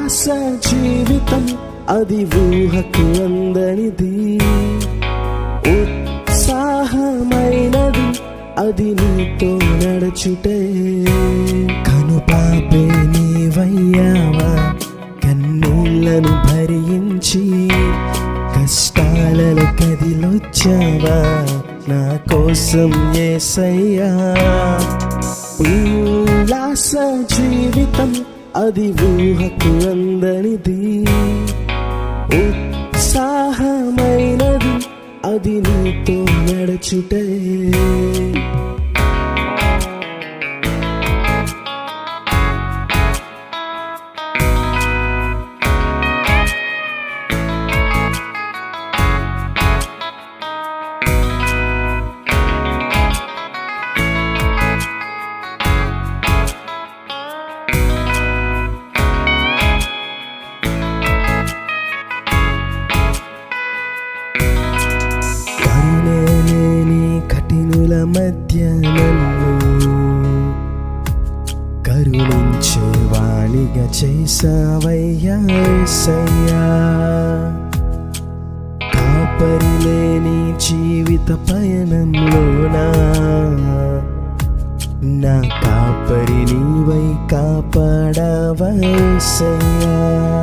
ఉల్లాస జీవితం అది ఊహకు అందనిది ఉత్సాహమైనది అది నీతో నడుచుటే కనుపాపే నీవయ్యావా కన్నీళ్లను భరించి కష్టాలలో కదిలొచ్చావా నా కోసం ఏసయ్యా ఉల్లాస జీవితం అది ఊహకు అందనిది ఉత్సాహమైనది అది నీతో నడుచుటే కరుణలేని కఠినుల మధ్య నన్ను కరుణించే వాణిగా చేసావయ్యా యేసయ్యా. కాపరి లేని జీవిత పయనంలోనా నా కాపరి నీవై కాపాడావా యేసయ్యా.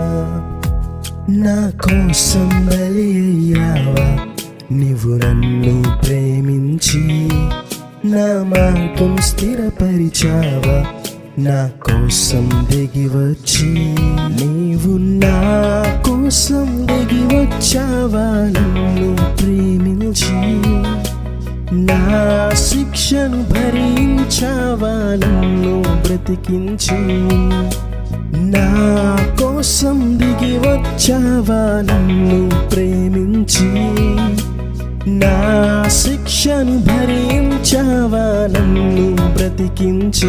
నా కోసం బలి అయ్యావా నీవు నన్ను ప్రేమించి నా మార్గం స్థిరపరిచావా నా కోసం దిగి వచ్చి నీవు నా కోసం దిగి వచ్చావా నన్ను ప్రేమించి నా శిక్షను భరించావా నన్ను బ్రతికించి నా కోసం దిగి వచ్చావా నన్ను ప్రేమించి నా శిక్షను భరించావా నన్ను బ్రతికించి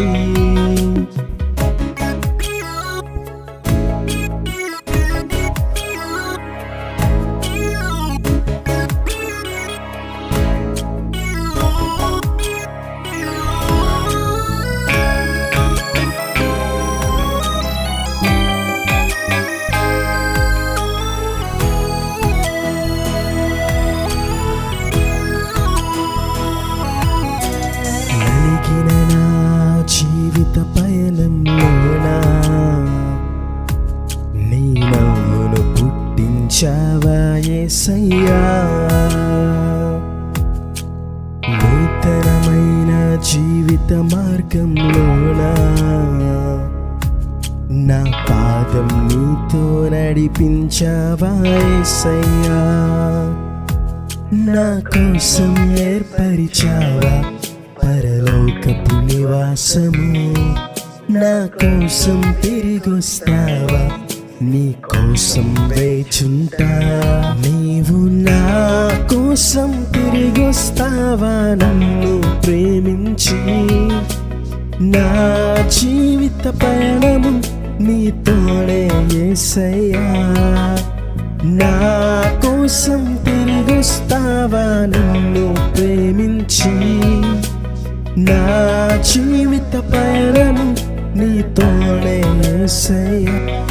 నలిగిన నా జీవిత పయనంలోనా నీ నవ్వును పుట్టించావా యేసయ్యా నూతనమైన జీవిత మార్గంలోనా నా పాదం నీతో నడిపించావా యేసయ్యా నా కోసం ఏర్పరిచావా పరలోకపు నివాసము నా కోసం తిరిగొస్తావా నీ కోసం వేచుంటా నీవు నా కోసం తిరిగొస్తావా నన్ను ప్రేమించి నా జీవిత పయనము నీతోనే యేసయ్యా నా కోసం తిరిగొస్తావా నన్ను ప్రేమించి నా జీవిత పయనము నీతోనే యేసయ్యా